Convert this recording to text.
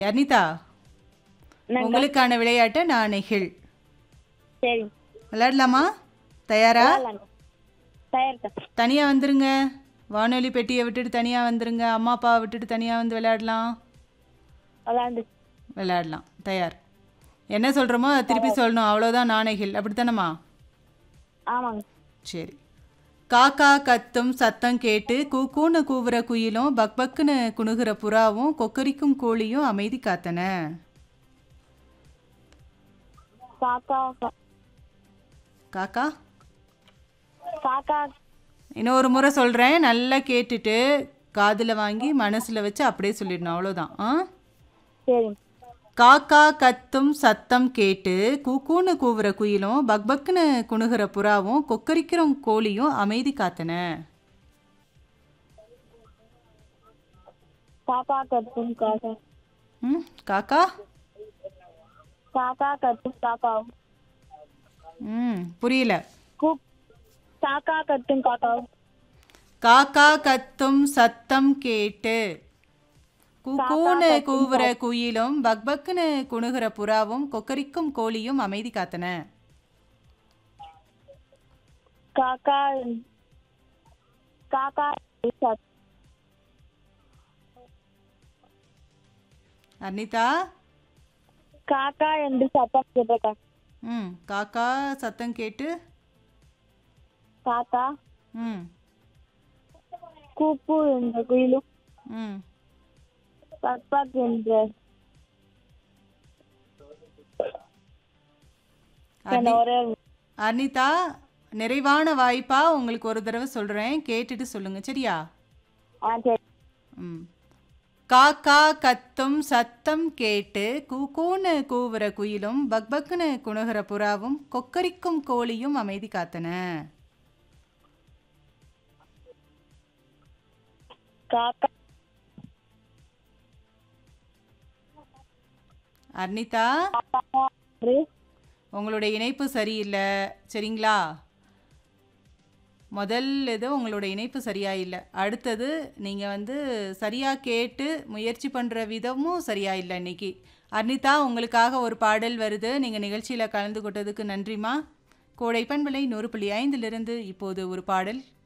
அனிதா நாங்க- உங்களுக்கான விளையாட்டு நாணைகள் சரி விளையாடலாமா தயாரா விளையாடலாங்க. தயார்க்கா தனியாக வந்துருங்க வானொலி பெட்டியை விட்டுட்டு தனியாக வந்துருங்க அம்மா அப்பாவை விட்டுட்டு தனியாக வந்து விளையாடலாம் விளையாண்டு விளையாடலாம் தயார் என்ன சொல்கிறோமோ அதை திருப்பி சொல்லணும் அவ்வளோதான் நாணைகள் அப்படித்தானம்மா ஆமாங்க சரி காக்கா கத்தும் சத்தம் கேட்டு கூக்கூன்னு கூவுற குயிலும் பக்பக்குன்னு குணுகுற புறாவும் கொக்கரிக்கும் கோழியும் அமைதி காத்தன காக்கா கா- காக்கா காக்கா இன்னொரு முறை சொல்கிறேன் நல்லா கேட்டுட்டு காதில் வாங்கி மனசில் வச்சு அப்படியே சொல்லிடணும் அவ்வளோதான் ஆ சரி காக்கா கத்தும் சத்தம் கேட்டு கூக்கூன்னு கூவுற குயிலும் பக்பக்குன்னு குணுகுற புறாவும் கொக்கரிக்கிற கோழியும் அமைதி காத்தன காக்கா கத்தும் காக்கா ம் காக்கா காக்கா கத்தும் காக்காவும் ம் புரியல கூ காக்கா கத்தும் காக்காவும் காக்கா கத்தும் சத்தம் கேட்டு கூக்கூன்னு கூவுற குயிலும் பக்பக்குன்னு குணுகுற புறாவும் கொக்கரிக்கும் கோழியும் அமைதி காத்தன காக்கா காக்கா சத்- அனிதா காக்கா என்று சத்தம் கேட்டிருக்கா ம் காக்கா சத்தம் கேட்டு காக்கா ம் கூப்பு என்ற குயிலும் ம் பக்பக் என்ற என்ன அனி- ஒரே அனிதா நிறைவான வாய்ப்பா உங்களுக்கு ஒரு தடவை சொல்கிறேன் கேட்டுட்டு சொல்லுங்க சரியா ஆ சரி ம் காக்கா கத்தும் சத்தம் கேட்டு கூக்கூன்னு கூவுற குயிலும் பக்பக்குன்னு குணுகிற புறாவும் கொக்கரிக்கும் கோழியும் அமைதி காத்தன காக்கா அர்னிதா என்று உங்களுடைய இணைப்பு சரியில்லை சரிங்களா முதல் இது உங்களோட இணைப்பு சரியா இல்லை அடுத்தது நீங்கள் வந்து சரியாக கேட்டு முயற்சி பண்ணுற விதமும் சரியா இல்லை இன்னைக்கு அர்னிதா உங்களுக்காக ஒரு பாடல் வருது நீங்கள் நிகழ்ச்சியில் கலந்து கொண்டதுக்கு நன்றிம்மா கோடைப்பண்பலை நூறு புள்ளி ஐந்திலிருந்து இப்போது ஒரு பாடல்